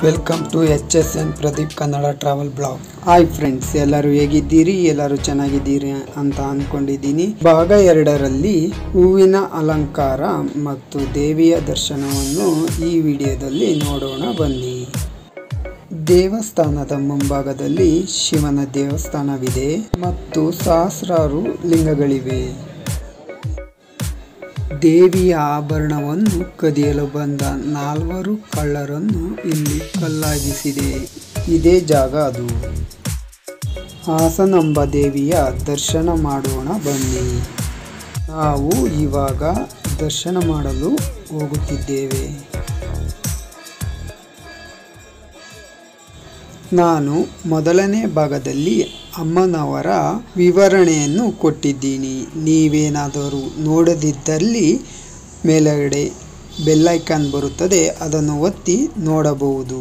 welcome to H S N Pradeep Kannada travel blog hi friends ಎಲ್ಲರೂ ಹೇಗಿದ್ದೀರಿ ಎಲ್ಲರೂ ಚೆನ್ನಾಗಿದ್ದೀರಿ ಅಂತ ಅಂದ್ಕೊಂಡಿದ್ದೀನಿ ಭಾಗ ಎರಡರಲ್ಲಿ ಹೂವಿನ ಅಲಂಕಾರ ಮತ್ತು ದೇವಿಯ ದರ್ಶನವನ್ನು ಈ ವಿಡಿಯೋದಲ್ಲಿ ನೋಡೋಣ ಬನ್ನಿ ದೇವಸ್ಥಾನದ ಮುಂಭಾಗದಲ್ಲಿ ಶಿವನ ದೇವಸ್ಥಾನವಿದೆ ಮತ್ತು ಸಹಸ್ರಾರು ಲಿಂಗಗಳಿವೆ ದೇವಿಯ ಆಭರಣವನ್ನು ಕದಿಯಲು ಬಂದ ನಾಲ್ವರು ಕಳ್ಳರನ್ನು ಇಲ್ಲಿ ಕಲ್ಲಾಗಿಸಿದೆ ಇದೇ ಜಾಗ ಅದು ಹಾಸನಾಂಬ ದೇವಿಯ ದರ್ಶನ ಮಾಡೋಣ ಬನ್ನಿ ನಾವು ಇವಾಗ ದರ್ಶನ ಮಾಡಲು ಹೋಗುತ್ತಿದ್ದೇವೆ ನಾನು ಮೊದಲನೇ ಭಾಗದಲ್ಲಿ ಅಮ್ಮನವರ ವಿವರಣೆಯನ್ನು ಕೊಟ್ಟಿದ್ದೀನಿ ನೀವೇನಾದರೂ ನೋಡದಿದ್ದಲ್ಲಿ ಮೇಲಗಡೆ ಬೆಲ್ಲೈಕಾನ್ ಬರುತ್ತದೆ ಅದನ್ನು ಒತ್ತಿ ನೋಡಬಹುದು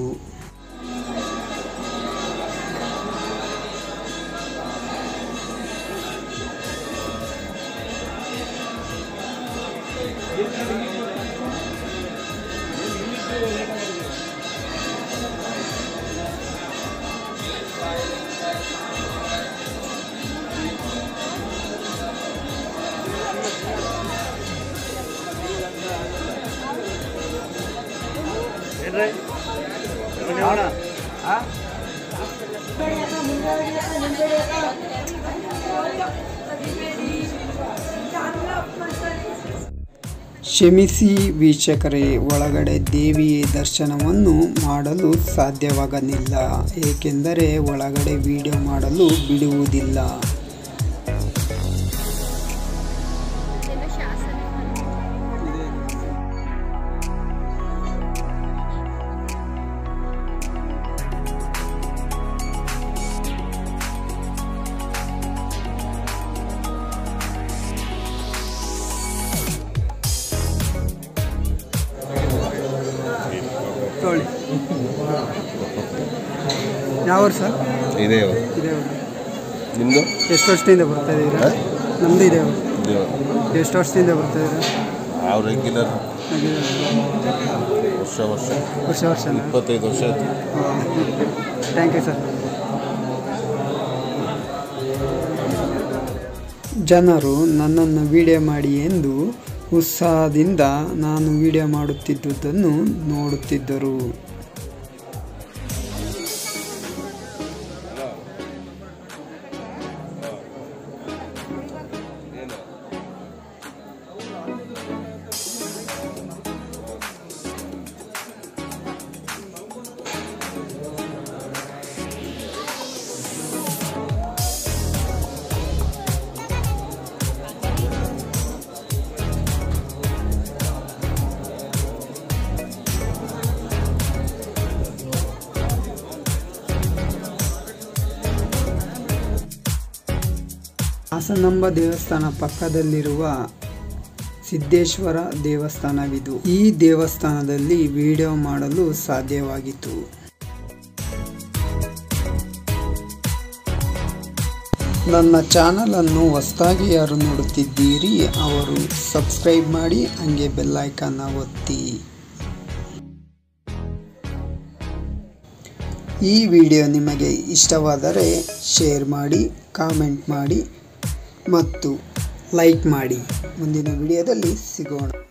ಕ್ಷಮಿಸಿ ವೀಕ್ಷಕರೇ ಒಳಗಡೆ ದೇವಿಯ ದರ್ಶನವನ್ನು ಮಾಡಲು ಸಾಧ್ಯವಾಗಲಿಲ್ಲ ಏಕೆಂದರೆ ಒಳಗಡೆ ವಿಡಿಯೋ ಮಾಡಲು ಬಿಡುವುದಿಲ್ಲ ತೊಳಿ ಯಾವ ಸರ್ ಇದೆ ಇದೆ ನಿಮ್ಮದು ಎಷ್ಟು ವರ್ಷದಿಂದ ಬರ್ತಾ ಇದ್ದೀರಾ ನಮ್ಮದು ಇದೆ ಎಷ್ಟು ವರ್ಷದಿಂದ ಬರ್ತಾ ಇದ್ದೀರಾ ಯಾವ ರೆಗ್ಯುಲರ್ ಹಾಗೆ ವರ್ಷ ವರ್ಷ ವರ್ಷ ವರ್ಷನ ಇಪ್ಪತ್ತೈದು ವರ್ಷ ಆಯ್ತು ಥ್ಯಾಂಕ್ ಯು ಸರ್ ಜನರು ನನ್ನನ್ನು ವಿಡಿಯೋ ಮಾಡಿ ಎಂದು ಉತ್ಸಾಹದಿಂದ ನಾನು ವಿಡಿಯೋ ಮಾಡುತ್ತಿದ್ದುದನ್ನು ನೋಡುತ್ತಿದ್ದರು ಹಾಸನಾಂಬ ದೇವಸ್ಥಾನ ಪಕ್ಕದಲ್ಲಿರುವ ಸಿದ್ದೇಶ್ವರ ದೇವಸ್ಥಾನವಿದು ಈ ದೇವಸ್ಥಾನದಲ್ಲಿ ವಿಡಿಯೋ ಮಾಡಲು ಸಾಧ್ಯವಾಗಿತ್ತು ನನ್ನ ಚಾನಲನ್ನು ಹೊಸದಾಗಿ ಯಾರು ನೋಡುತ್ತಿದ್ದೀರಿ ಅವರು ಸಬ್ಸ್ಕ್ರೈಬ್ ಮಾಡಿ ಹಂಗೆ ಬೆಲ್ಲೈಕನ್ನ ಒತ್ತಿ ಈ ವಿಡಿಯೋ ನಿಮಗೆ ಇಷ್ಟವಾದರೆ ಶೇರ್ ಮಾಡಿ ಕಾಮೆಂಟ್ ಮಾಡಿ ಮತ್ತು ಲೈಕ್ ಮಾಡಿ ಮುಂದಿನ ವಿಡಿಯೋದಲ್ಲಿ ಸಿಗೋಣ